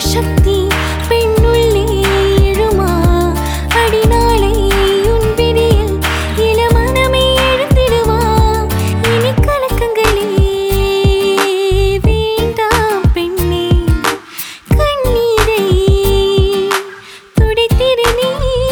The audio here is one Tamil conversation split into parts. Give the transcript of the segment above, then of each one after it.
சக்தி பெண்ணுள்ளே எழுமா அடிநாளை உன் பிடியில் இளமனமே எழுந்திடுவா இனி கலக்கங்களே வேண்டாம் பெண்ணே கண்ணீரை துடைத்திடு நீ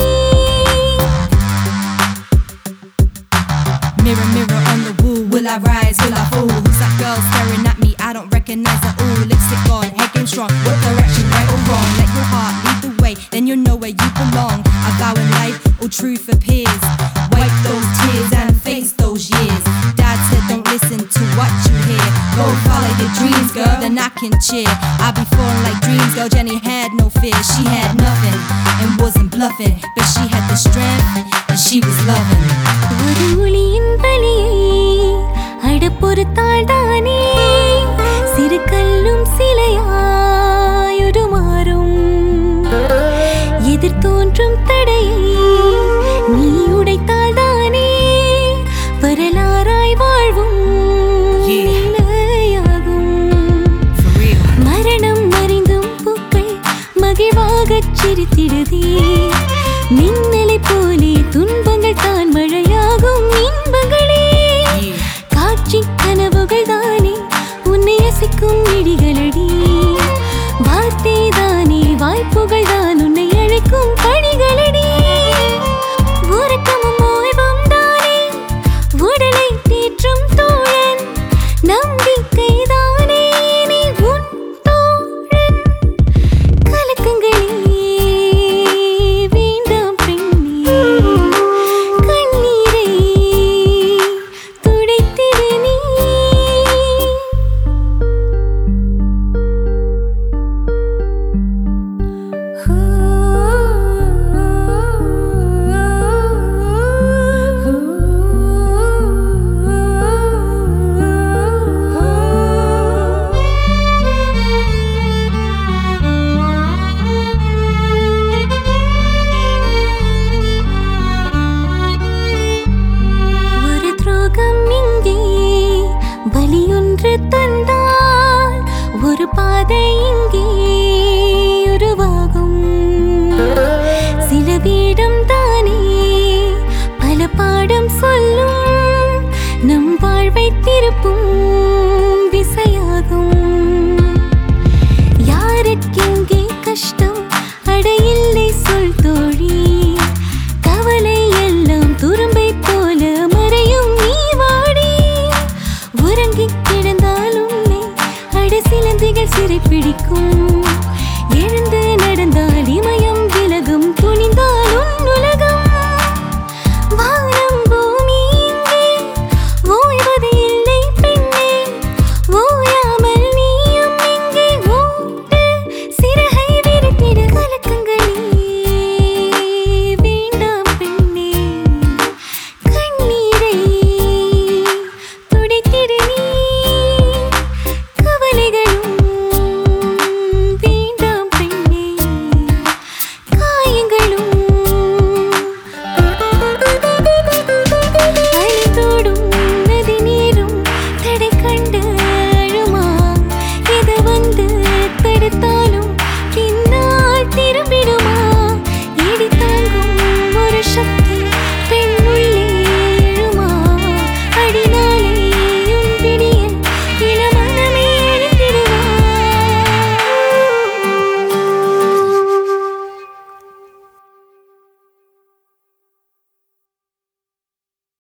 Mirror, mirror on the wall, will I rise, will I fall? Who's that girl staring at me? I don't recognize her all. Lipstick on, head game strong. What direction, right or wrong? Let your heart lead the way, then you'll know where you belong. I vow in life, all truth appears. Wipe those tears and face those years. Dad said, don't listen to what you hear. Go follow your dreams, girl, then I can cheer. I be falling like dreams, girl. Jenny had no fear. She had nothing and wasn't bluffing, but she had the strength and she was loving. ஒரு ஒளியின் பலியை அடப்பொறுத்தாள் தானே சிறு கல்லும் சிலையாயொரு மாறும் எதிர் தோன்றும் தடையை நீ உடைத்தாள் தானே வரலாறாய் வாழ்வும் Yeah. நிலையாகும் For real. மரணம் மறைந்தும் பூக்கள் மகிழ்வாகச் சிரித்திடுதே மின்னலை போலே துன்பங்கள் தான் மழையாகும் இன்பங்களே Yeah. காட்சி கனவுகள் தானே உன்னை அசைக்கும் இடிகளடி வார்த்தை தானே வாய்ப்புகள் தான் உன்னை அழைக்கும் பணிகளடி உறக்கமும் ஓய்வும் தானே உடலை தேற்றும் தோழன் நம்பிக்கை தானே நீ உன் தோழன் கலக்கங்களே வேண்டாம் பெண்ணே கண்ணீரை துடைத்திடு நீ ஒரு துரோகம் இங்கே பலியொன்று தந்தால் ஒரு பாதை இங்கே உருவாகும் சில வீடம் தானே பல பாடம் சொல்லும் நம் வாழ்வை திருப்பும்